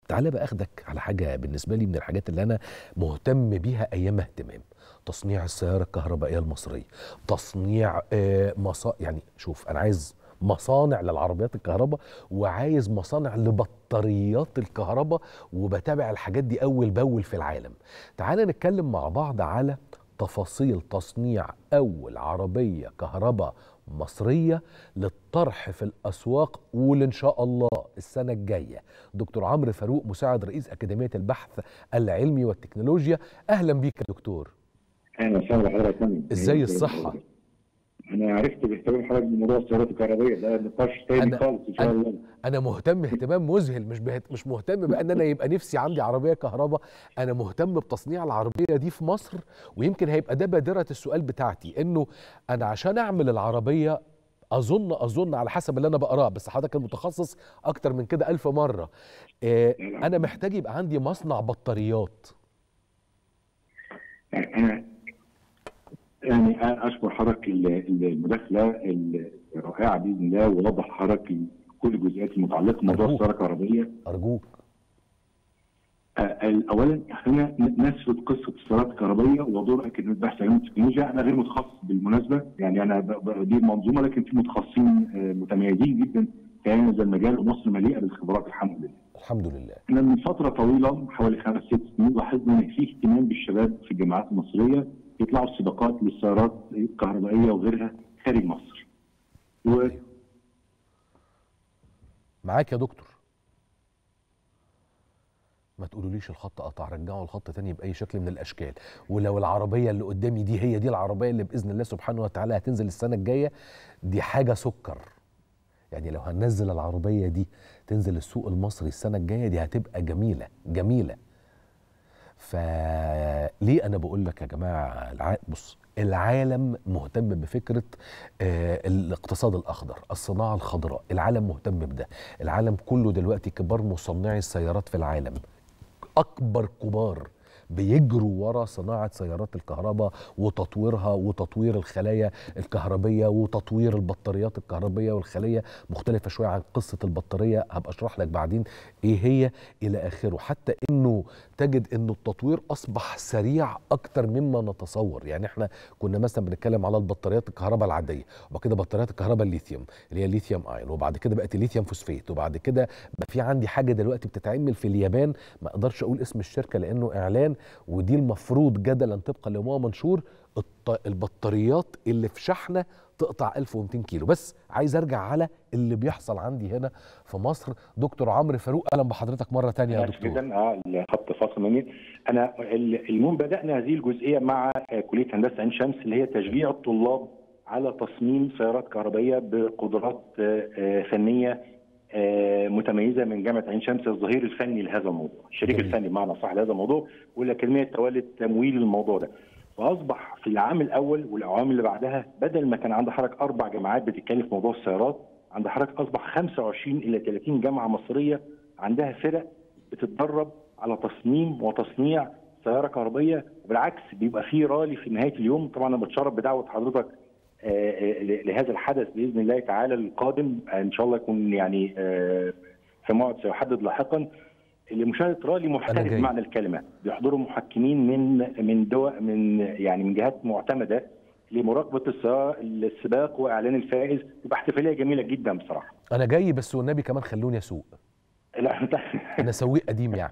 تعالى بقى اخدك على حاجه بالنسبه لي من الحاجات اللي انا مهتم بيها ايام اهتمام تصنيع السياره الكهربائيه المصريه تصنيع آه مصا يعني شوف انا عايز مصانع للعربيات الكهرباء وعايز مصانع لبطاريات الكهرباء وبتابع الحاجات دي اول باول في العالم تعالى نتكلم مع بعض على تفاصيل تصنيع اول عربيه كهرباء مصريه للطرح في الاسواق قول ان شاء الله السنه الجايه دكتور عمرو فاروق مساعد رئيس اكاديميه البحث العلمي والتكنولوجيا اهلا بيك يا دكتور اهلا وسهلا بحضرتك يا ازاي الصحه انا عرفت باهتمام حضرتك بموضوع السيارات الكهربائيه ده نقاش تاني أنا- خالص ان شاء الله انا مهتم اهتمام مذهل مش بهت... مش مهتم بان انا يبقى نفسي عندي عربيه كهرباء انا مهتم بتصنيع العربيه دي في مصر ويمكن هيبقى ده بادره السؤال بتاعتي انه انا عشان اعمل العربيه اظن اظن على حسب اللي انا بقراه بس حضرتك المتخصص اكتر من كده ألف مره آه انا محتاج يبقى عندي مصنع بطاريات انا يعني أنا اشكر حضرتك ال- ال- المداخله الرائعه باذن الله ووضح حضرتك كل الجزئيات المتعلقه بموضوع أرجوك. السياره الكهربائيه ارجوك آه، اولا خلينا نسرد قصه السيارات الكهربائيه ودور اكاديميه البحث العلمي والتكنولوجيا انا غير متخصص بالمناسبه يعني انا ب- بدير منظومه لكن في متخصصين آه، متميزين جدا في هذا المجال ومصر مليئه بالخبرات الحمد لله. الحمد لله احنا من فتره طويله حوالي خمس ست سنين لاحظنا ان في اهتمام بالشباب في الجامعات المصريه يطلعوا السباقات للسيارات الكهربائيه وغيرها خارج مصر. و معاك يا دكتور ما تقولوليش الخط قطع رجعوا الخط تاني بأي شكل من الأشكال ولو العربية اللي قدامي دي هي دي العربية اللي بإذن الله سبحانه وتعالى هتنزل السنة الجاية دي حاجة سكر يعني لو هننزل العربية دي تنزل السوق المصري السنة الجاية دي هتبقى جميلة جميلة فليه انا بقول لك يا جماعه الع... بص العالم مهتم بفكره آه الاقتصاد الاخضر الصناعه الخضراء العالم مهتم بده العالم كله دلوقتي كبار مصنعي السيارات في العالم اكبر كبار بيجروا ورا صناعه سيارات الكهرباء وتطويرها وتطوير الخلايا الكهربيه وتطوير البطاريات الكهربيه والخليه مختلفه شويه عن قصه البطاريه هبقى اشرح لك بعدين ايه هي الى اخره حتى انه تجد انه التطوير اصبح سريع اكتر مما نتصور يعني احنا كنا مثلا بنتكلم على البطاريات الكهرباء العاديه وبعد كده بطاريات الكهرباء الليثيوم اللي هي الليثيوم ايون وبعد كده بقت الليثيوم فوسفات وبعد كده بقى في عندي حاجه دلوقتي بتتعمل في اليابان ما اقدرش اقول اسم الشركه لانه اعلان ودي المفروض جدلا طبقا لما هو منشور الط- البطاريات اللي في شحنه تقطع 1200 كيلو بس عايز ارجع على اللي بيحصل عندي هنا في مصر دكتور عمرو فاروق اهلا بحضرتك مره تانية يا آسف دكتور جدا اه الخط فاصل مني انا ال- المهم بدانا هذه الجزئيه مع آه، كليه هندسه عين شمس اللي هي تشجيع الطلاب على تصميم سيارات كهربائيه بقدرات آه، آه، فنيه آه، متميزه من جامعه عين شمس الظهير الفني لهذا الموضوع، الشريك جميل. الفني بمعنى صح لهذا الموضوع والاكاديميه تولت تمويل الموضوع ده. فاصبح في العام الاول والاعوام اللي بعدها بدل ما كان عند حضرتك اربع جامعات بتتكلم في موضوع السيارات عند حضرتك اصبح 25 الى 30 جامعه مصريه عندها فرق بتتدرب على تصميم وتصنيع سياره كهربائيه وبالعكس بيبقى في رالي في نهايه اليوم طبعا انا بتشرف بدعوه حضرتك آه، آه، ل- لهذا الحدث باذن الله تعالى القادم آه، ان شاء الله يكون يعني آه، في موعد سيحدد لاحقا لمشاهده رالي محترف جاي. بمعنى الكلمه بيحضروا محكمين من من دول من يعني من جهات معتمده لمراقبه السا- السباق واعلان الفائز تبقى احتفاليه جميله جدا بصراحه انا جاي بس والنبي كمان خلوني اسوق لا انت انا سويق قديم يعني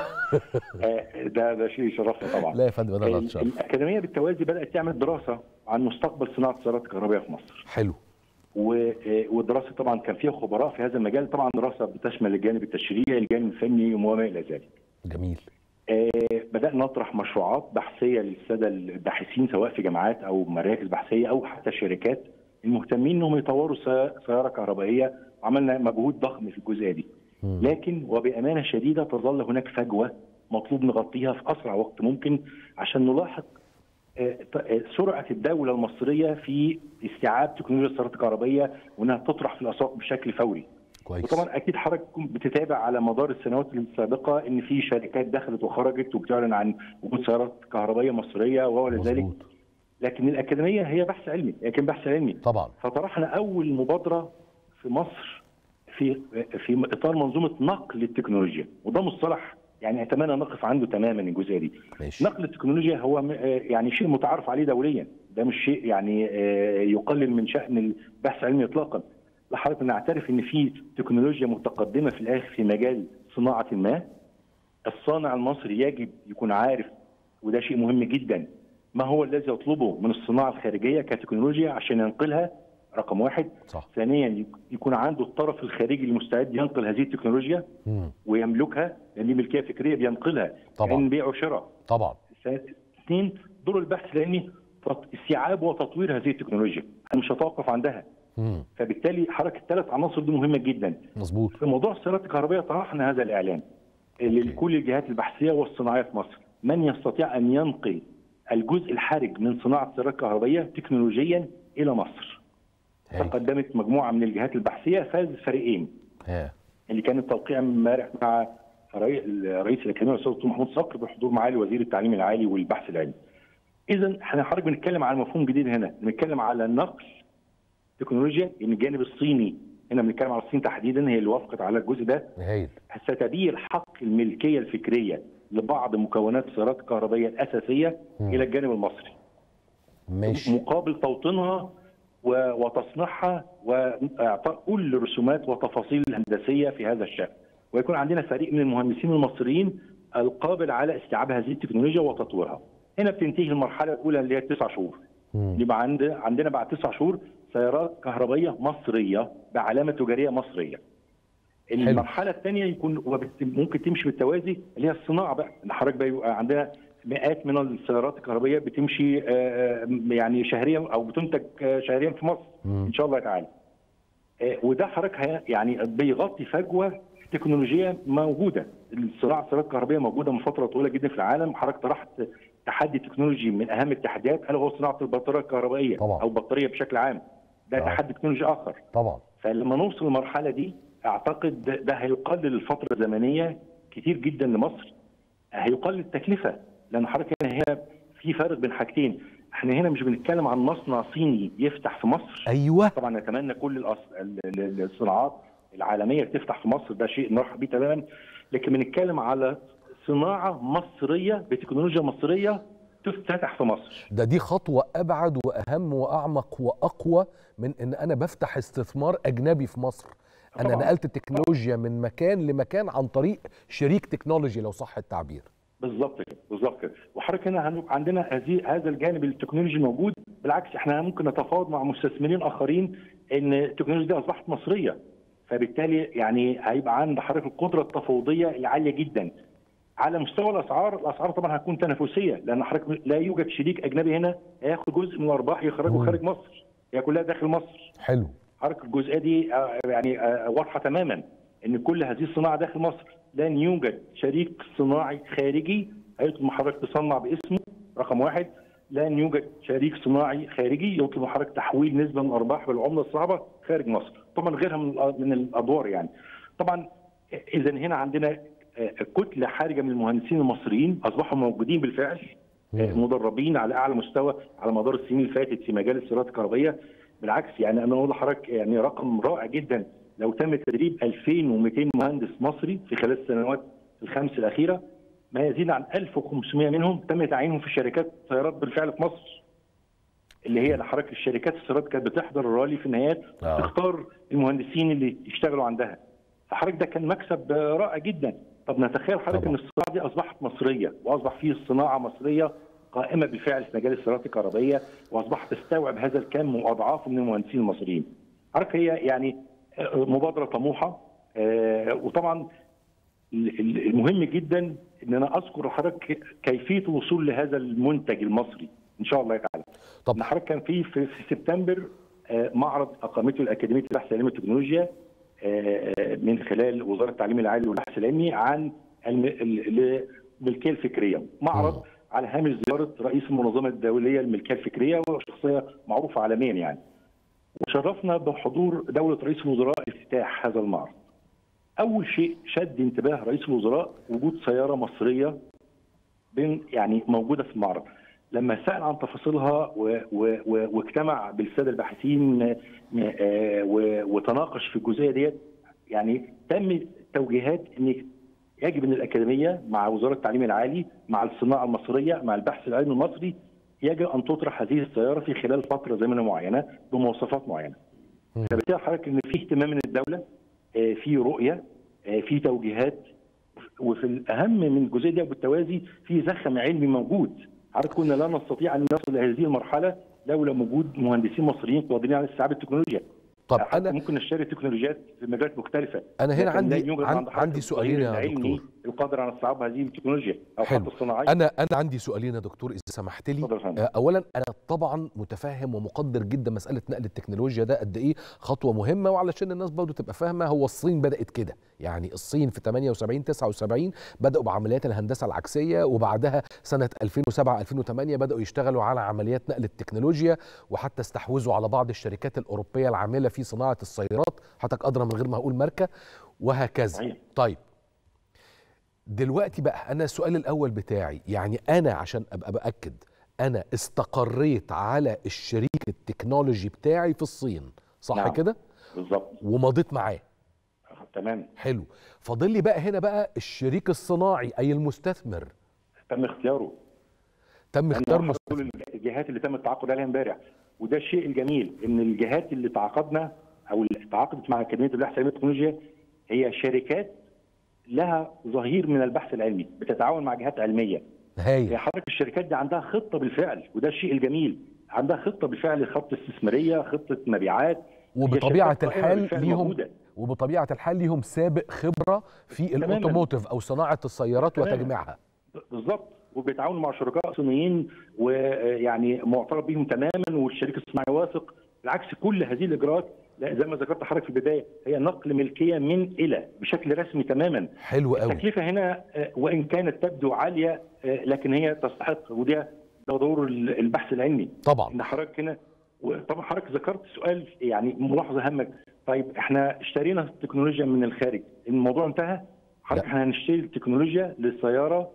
آه، ده ده شيء يشرفنا طبعا لا يا فندم انا لا ال- اتشرف الاكاديميه بالتوازي بدات تعمل دراسه عن مستقبل صناعه السيارات الكهربائيه في مصر حلو و- آه، والدراسه طبعا كان فيها خبراء في هذا المجال طبعا دراسه بتشمل الجانب التشريعي الجانب الفني وما الى ذلك جميل آه، بدانا نطرح مشروعات بحثيه للساده الباحثين سواء في جامعات او مراكز بحثيه او حتى شركات المهتمين انهم يطوروا سي- سياره كهربائيه عملنا مجهود ضخم في الجزئيه دي مم. لكن وبامانه شديده تظل هناك فجوه مطلوب نغطيها في اسرع وقت ممكن عشان نلاحق آه، ط- آه، سرعه الدوله المصريه في استيعاب تكنولوجيا السيارات الكهربائيه وانها تطرح في الاسواق بشكل فوري. كويس وطبعا اكيد حضرتك كنت بتتابع على مدار السنوات السابقه ان في شركات دخلت وخرجت وبتعلن عن وجود سيارات كهربائيه مصريه وما الى ذلك مظبوط لكن الاكاديميه هي بحث علمي لكن بحث علمي طبعا فطرحنا اول مبادره في مصر في في اطار منظومه نقل التكنولوجيا وده مصطلح يعني اتمنى نقف عنده تماما الجزئيه دي ماشي نقل التكنولوجيا هو م- آه يعني شيء متعارف عليه دوليا ده مش شيء يعني آه يقلل من شان البحث العلمي اطلاقا لحضرتك نعترف ان في تكنولوجيا متقدمه في الاخر في مجال صناعه ما الصانع المصري يجب يكون عارف وده شيء مهم جدا ما هو الذي يطلبه من الصناعه الخارجيه كتكنولوجيا عشان ينقلها رقم واحد صح ثانيا يك- يكون عنده الطرف الخارجي المستعد ينقل هذه التكنولوجيا مم. ويملكها لان دي ملكيه فكريه بينقلها طبعا. لان بيع وشراء طبعا اثنين دور البحث العلمي تط- استيعاب وتطوير هذه التكنولوجيا انا مش هتوقف عندها مم. فبالتالي حركه الثلاث عناصر دي مهمه جدا مظبوط في موضوع السيارات الكهربائيه طرحنا هذا الاعلان لكل الجهات البحثيه والصناعيه في مصر من يستطيع ان ينقل الجزء الحرج من صناعه السيارات الكهربائيه تكنولوجيا الى مصر هاي. تقدمت مجموعه من الجهات البحثيه فاز فريقين ها اللي كان التوقيع امبارح مع رئي- رئيس الاكاديميه الاستاذ دكتور محمود صقر بحضور معالي وزير التعليم العالي والبحث العلمي. اذا احنا حضرتك بنتكلم على مفهوم جديد هنا، بنتكلم على نقل تكنولوجيا ان الجانب الصيني هنا بنتكلم على الصين تحديدا هي اللي وافقت على الجزء ده هايل ستدير حق الملكيه الفكريه لبعض مكونات السيارات الكهربائيه الاساسيه مم. الى الجانب المصري. ماشي مقابل توطينها و- وتصنيعها واعطاء كل الرسومات وتفاصيل الهندسيه في هذا الشان ويكون عندنا فريق من المهندسين المصريين القابل على استيعاب هذه التكنولوجيا وتطويرها هنا بتنتهي المرحله الاولى اللي هي التسع شهور مم. يبقى عند عندنا بعد تسع شهور سيارات كهربائيه مصريه بعلامه تجاريه مصريه المرحله الثانيه يكون وبت- ممكن تمشي بالتوازي اللي هي الصناعه بقى ان حضرتك بقى يبقى عندنا مئات من السيارات الكهربائيه بتمشي آه، آه، يعني شهريا او بتنتج آه، شهريا في مصر مم. ان شاء الله تعالى آه، وده حضرتك هي- يعني بيغطي فجوه تكنولوجيه موجوده الصناعه السيارات الكهربائيه موجوده من فتره طويله جدا في العالم حضرتك طرحت تحدي تكنولوجي من اهم التحديات الا هو صناعه البطاريه الكهربائيه طبعا. او البطاريه بشكل عام ده آه. تحدي تكنولوجي اخر طبعا فلما نوصل للمرحله دي اعتقد ده- ده هيقلل الفتره الزمنيه كتير جدا لمصر هيقلل التكلفه لان حضرتك هنا هي في فرق بين حاجتين احنا هنا مش بنتكلم عن مصنع صيني يفتح في مصر ايوه طبعا نتمنى كل الأص- ال- ال- الصناعات العالميه تفتح في مصر ده شيء نرحب بيه تماما لكن بنتكلم على صناعه مصريه بتكنولوجيا مصريه تفتتح في مصر ده دي خطوة أبعد وأهم وأعمق وأقوى من إن أنا بفتح استثمار أجنبي في مصر أنا طبعاً. نقلت التكنولوجيا من مكان لمكان عن طريق شريك تكنولوجي لو صح التعبير بالظبط كده بالظبط كده وحضرتك هنا هنبقى عندنا هذه هذا الجانب التكنولوجي موجود بالعكس احنا ممكن نتفاوض مع مستثمرين اخرين ان التكنولوجيا دي اصبحت مصريه فبالتالي يعني هيبقى عند حضرتك القدره التفاوضيه العاليه جدا على مستوى الاسعار الاسعار طبعا هتكون تنافسيه لان حضرتك لا يوجد شريك اجنبي هنا هياخد جزء من الارباح يخرجه مم. خارج مصر هي كلها داخل مصر حلو حضرتك الجزئيه دي آه، يعني آه، واضحه تماما ان كل هذه الصناعه داخل مصر لن يوجد شريك صناعي خارجي هيطلب من حضرتك تصنع باسمه رقم واحد لن يوجد شريك صناعي خارجي يطلب من حضرتك تحويل نسبه من الارباح بالعمله الصعبه خارج مصر طبعا غيرها من الأ- من الادوار يعني طبعا اذا هنا عندنا آه، كتله حرجه من المهندسين المصريين اصبحوا موجودين بالفعل آه، مم. مدربين على اعلى مستوى على مدار السنين اللي فاتت في مجال السيارات الكهربائيه بالعكس يعني انا اقول لحضرتك يعني رقم رائع جدا لو تم تدريب 2200 مهندس مصري في خلال السنوات الخمس الاخيره ما يزيد عن 1500 منهم تم تعيينهم في شركات سيارات بالفعل في مصر اللي هي حضرتك الشركات السيارات كانت بتحضر الرالي في النهايات آه. تختار المهندسين اللي يشتغلوا عندها فحضرتك ده كان مكسب آه، رائع جدا طب نتخيل حضرتك طبعا. ان الصناعه دي اصبحت مصريه واصبح فيه صناعه مصريه قائمه بالفعل في مجال السيارات الكهربائيه واصبحت تستوعب هذا الكم واضعافه من المهندسين المصريين. حضرتك هي يعني آه، مبادره طموحه آه، وطبعا ال- ال- المهم جدا ان انا اذكر لحضرتك كيفيه الوصول لهذا المنتج المصري ان شاء الله تعالى. طب ان حضرتك كان في في, في سبتمبر آه، معرض اقامته الاكاديميه البحث العلمي والتكنولوجيا آه، آه، من خلال وزاره التعليم العالي والبحث العلمي عن الم- ال- الملكيه الفكريه معرض مم. على هامش زياره رئيس المنظمه الدوليه للملكيه الفكريه وشخصيه معروفه عالميا يعني وشرفنا بحضور دوله رئيس الوزراء افتتاح هذا المعرض اول شيء شد انتباه رئيس الوزراء وجود سياره مصريه بين يعني موجوده في المعرض لما سال عن تفاصيلها و- و- و- واجتمع بالساده الباحثين آه، و- وتناقش في الجزئيه ديت يعني تم توجيهات ان يجب ان الاكاديميه مع وزاره التعليم العالي مع الصناعه المصريه مع البحث العلمي المصري يجب ان تطرح هذه السياره في خلال فتره زمنيه معينه بمواصفات معينه. فبالتالي حضرتك ان في اهتمام من الدوله آه، في رؤيه آه، في توجيهات وفي الاهم من الجزئيه دي بالتوازي في زخم علمي موجود حضرتك كنا لا نستطيع ان نصل لهذه المرحله لولا وجود مهندسين مصريين قادرين على استيعاب التكنولوجيا طب حتى انا ممكن نشتري تكنولوجيات في مجالات مختلفه انا هنا لكن لا عندي يوجد عن- عند حضرتك عندي سؤالين يا التطوير العلمي دكتور القادر على استيعاب هذه التكنولوجيا او حلو. حتى الصناعيه انا انا عندي سؤالين يا دكتور اذا سمحت لي اتفضل يا فندم. آه، اولا انا طبعا متفهم ومقدر جدا مساله نقل التكنولوجيا ده قد ايه خطوه مهمه وعلشان الناس برضو تبقى فاهمه هو الصين بدات كده يعني الصين في 78 79 بداوا بعمليات الهندسه العكسيه وبعدها سنه 2007 2008 بداوا يشتغلوا على عمليات نقل التكنولوجيا وحتى استحوذوا على بعض الشركات الاوروبيه العامله في صناعه السيارات حضرتك ادرى من غير ما اقول ماركه وهكذا صحيح. طيب دلوقتي بقى انا السؤال الاول بتاعي يعني انا عشان ابقى باكد انا استقريت على الشريك التكنولوجي بتاعي في الصين صح نعم. كده بالظبط ومضيت معاه تمام حلو فاضل لي بقى هنا بقى الشريك الصناعي اي المستثمر تم اختياره تم اختيار أنا مست... كل الجهات اللي تم التعاقد عليها امبارح وده الشيء الجميل ان الجهات اللي تعاقدنا او اللي تعاقدت مع اكاديميه البحث العلمي والتكنولوجيا هي شركات لها ظهير من البحث العلمي بتتعاون مع جهات علميه هي هايل حضرتك الشركات دي عندها خطه بالفعل وده الشيء الجميل عندها خطه بالفعل خطه استثماريه خطه مبيعات هي وبطبيعه شركات قائمة الحال بالفعل ليهم موجودة. وبطبيعه الحال ليهم سابق خبره في تماماً. الاوتوموتيف او صناعه السيارات تماماً. وتجميعها بالظبط وبيتعاونوا مع شركاء صينيين ويعني معترف بهم تماما والشريك الصناعي واثق بالعكس كل هذه الاجراءات لا زي ما ذكرت حضرتك في البدايه هي نقل ملكيه من الى بشكل رسمي تماما حلو قوي التكلفه هنا آه، وان كانت تبدو عاليه آه، لكن هي تستحق وده ده دور ال- البحث العلمي طبعا ان حضرتك هنا وطبعا حضرتك ذكرت سؤال يعني ملاحظه هامه طيب احنا اشترينا التكنولوجيا من الخارج الموضوع انتهى حضرتك لا. احنا هنشتري التكنولوجيا للسياره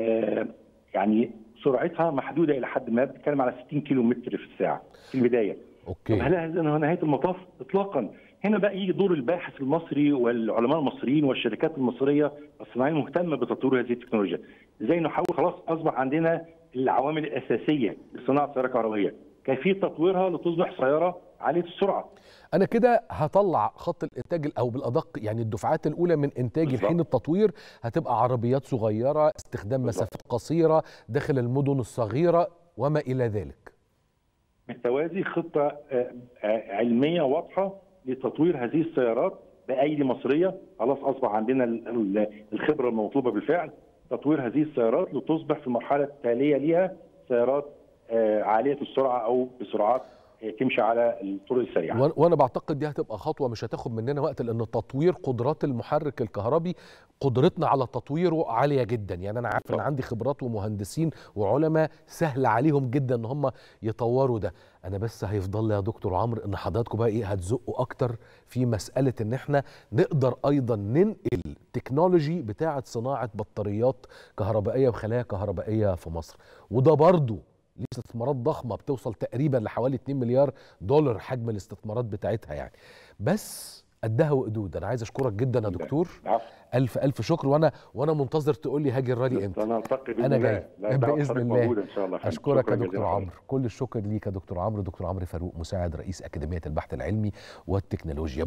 آه يعني سرعتها محدوده الى حد ما بتتكلم على 60 كيلو متر في الساعه في البدايه طب اوكي هل هذا هو نهايه المطاف؟ اطلاقا هنا بقى يجي دور الباحث المصري والعلماء المصريين والشركات المصريه الصناعيه المهتمه بتطوير هذه التكنولوجيا ازاي نحول خلاص اصبح عندنا العوامل الاساسيه لصناعه السياره الكهربائيه كيفيه تطويرها لتصبح سياره عاليه السرعه انا كده هطلع خط الانتاج ال- او بالادق يعني الدفعات الاولى من انتاج بالظبط. الحين التطوير هتبقى عربيات صغيره استخدام بالظبط. مسافات قصيره داخل المدن الصغيره وما الى ذلك بالتوازي خطه آه، آه، علميه واضحه لتطوير هذه السيارات بايدي مصريه خلاص اصبح عندنا ال- ال- الخبره المطلوبه بالفعل تطوير هذه السيارات لتصبح في المرحله التاليه ليها سيارات آه، عاليه السرعه او بسرعات آه، تمشي على الطرق السريعه وأنا- وانا بعتقد دي هتبقى خطوه مش هتاخد مننا وقت لان تطوير قدرات المحرك الكهربي قدرتنا على تطويره عاليه جدا يعني انا عارف ان بالظبط. عندي خبرات ومهندسين وعلماء سهل عليهم جدا ان هم يطوروا ده انا بس هيفضل لي يا دكتور عمرو ان حضراتكم بقى ايه هتزقوا اكتر في مساله ان احنا نقدر ايضا ننقل تكنولوجي بتاعه صناعه بطاريات كهربائيه وخلايا كهربائيه في مصر وده برضو ليه استثمارات ضخمه بتوصل تقريبا لحوالي 2 مليار دولار حجم الاستثمارات بتاعتها يعني بس قدها وقدود انا عايز اشكرك جدا يا دكتور العفو. الف الف شكر وانا وانا منتظر تقول لي هاجي الرالي امتى انا التقي باذن أنا الله. جاي. لا، دعوة بإذن حضرتك الله. موجودة ان شاء الله اشكرك شكراً يا جزيلاً دكتور حضرتك. عمرو كل الشكر ليك يا دكتور عمرو دكتور عمرو فاروق مساعد رئيس اكاديميه البحث العلمي والتكنولوجيا